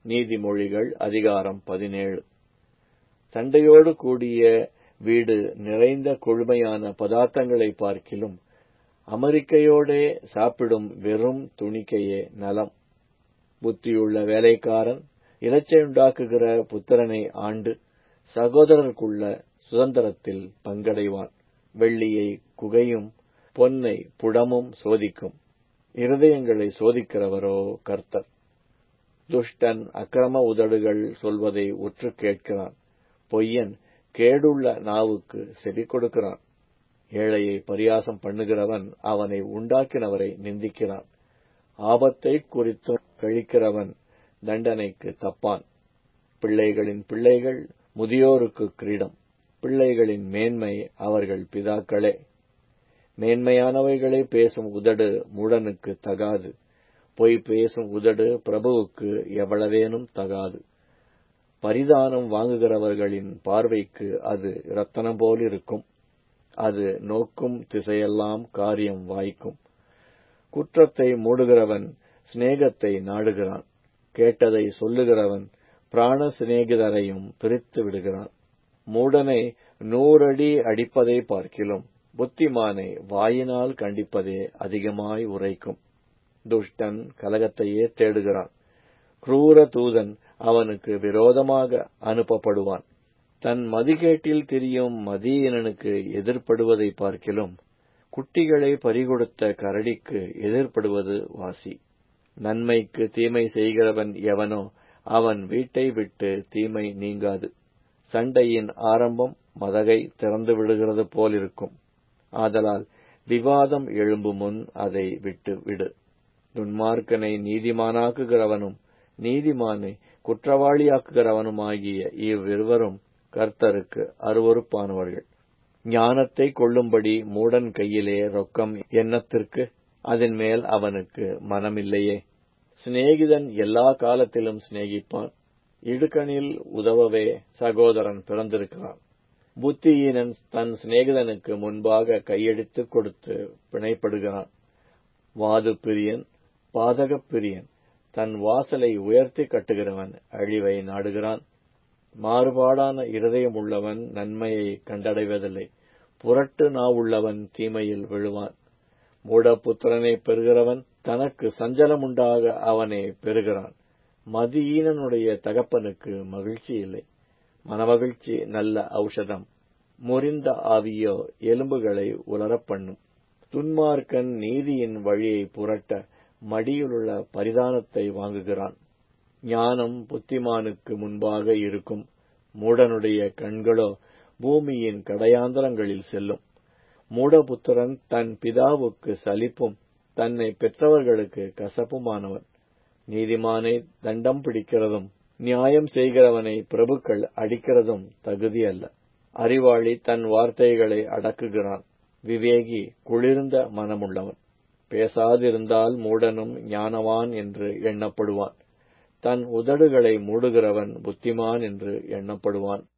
நீதிமொழிகள் அதிகாரம் பதினேழு சண்டையோடு கூடிய வீடு நிறைந்த கொழுமையான பதார்த்தங்களை பார்க்கிலும் அமெரிக்கையோடே சாப்பிடும் வெறும் துணிக்கையே நலம் புத்தியுள்ள வேலைக்காரன் இலச்சையுண்டாக்குகிற புத்திரனை ஆண்டு சகோதரருக்குள்ள சுதந்திரத்தில் பங்கடைவான் வெள்ளியை குகையும் பொன்னை புடமும் சோதிக்கும் இருதயங்களை சோதிக்கிறவரோ கர்த்தர் துஷ்டன் அக்கிரம உதடுகள் சொல்வதை உற்று கேட்கிறான் பொய்யன் கேடுள்ள நாவுக்கு செவி கொடுக்கிறான் ஏழையை பரியாசம் பண்ணுகிறவன் அவனை உண்டாக்கினவரை நிந்திக்கிறான் ஆபத்தை குறித்தும் கழிக்கிறவன் தண்டனைக்கு தப்பான் பிள்ளைகளின் பிள்ளைகள் முதியோருக்கு கிரீடம் பிள்ளைகளின் மேன்மை அவர்கள் பிதாக்களே மேன்மையானவைகளை பேசும் உதடு மூடனுக்கு தகாது பொய் பேசும் உதடு பிரபுவுக்கு எவ்வளவேனும் தகாது பரிதானம் வாங்குகிறவர்களின் பார்வைக்கு அது இரத்தனம் போலிருக்கும் அது நோக்கும் திசையெல்லாம் காரியம் வாய்க்கும் குற்றத்தை மூடுகிறவன் சிநேகத்தை நாடுகிறான் கேட்டதை சொல்லுகிறவன் பிராண சிநேகிதரையும் பிரித்து விடுகிறான் மூடனை நூறடி அடிப்பதை பார்க்கிலும் புத்திமானை வாயினால் கண்டிப்பதே அதிகமாய் உரைக்கும் துஷ்டன் கலகத்தையே தேடுகிறான் குரூர தூதன் அவனுக்கு விரோதமாக அனுப்பப்படுவான் தன் மதிகேட்டில் திரியும் மதியீனனுக்கு எதிர்ப்படுவதை பார்க்கிலும் குட்டிகளை பறிகொடுத்த கரடிக்கு எதிர்ப்படுவது வாசி நன்மைக்கு தீமை செய்கிறவன் எவனோ அவன் வீட்டை விட்டு தீமை நீங்காது சண்டையின் ஆரம்பம் மதகை திறந்து விடுகிறது போலிருக்கும் ஆதலால் விவாதம் எழும்பும் முன் அதை விட்டு விடு துன்மார்க்கனை நீதிமானாக்குகிறவனும் நீதிமானை குற்றவாளியாக்குகிறவனுமாகிய இவ்விருவரும் கர்த்தருக்கு அருவறுப்பானவர்கள் ஞானத்தை கொள்ளும்படி மூடன் கையிலே ரொக்கம் எண்ணத்திற்கு அதன் மேல் அவனுக்கு மனமில்லையே சிநேகிதன் எல்லா காலத்திலும் சிநேகிப்பான் இடுக்கணில் உதவவே சகோதரன் பிறந்திருக்கிறான் புத்தியீனன் தன் சிநேகிதனுக்கு முன்பாக கையெடுத்து கொடுத்து பிணைப்படுகிறான் வாது பிரியன் பாதகப் பிரியன் தன் வாசலை உயர்த்தி கட்டுகிறவன் அழிவை நாடுகிறான் மாறுபாடான இருதயம் உள்ளவன் நன்மையை கண்டடைவதில்லை புரட்டு நாவுள்ளவன் தீமையில் விழுவான் மூடப்புத்திரனை பெறுகிறவன் தனக்கு சஞ்சலமுண்டாக அவனை பெறுகிறான் மதியீனனுடைய தகப்பனுக்கு மகிழ்ச்சி இல்லை மனமகிழ்ச்சி நல்ல ஔஷதம் முறிந்த ஆவியோ எலும்புகளை உலரப் பண்ணும் துன்மார்க்கன் நீதியின் வழியை புரட்ட மடியிலுள்ள பரிதானத்தை வாங்குகிறான் ஞானம் புத்திமானுக்கு முன்பாக இருக்கும் மூடனுடைய கண்களோ பூமியின் கடையாந்தரங்களில் செல்லும் மூடபுத்திரன் தன் பிதாவுக்கு சலிப்பும் தன்னை பெற்றவர்களுக்கு கசப்புமானவன் நீதிமானை தண்டம் பிடிக்கிறதும் நியாயம் செய்கிறவனை பிரபுக்கள் அடிக்கிறதும் தகுதி அல்ல அறிவாளி தன் வார்த்தைகளை அடக்குகிறான் விவேகி குளிர்ந்த மனமுள்ளவன் பேசாதிருந்தால் மூடனும் ஞானவான் என்று எண்ணப்படுவான் தன் உதடுகளை மூடுகிறவன் புத்திமான் என்று எண்ணப்படுவான்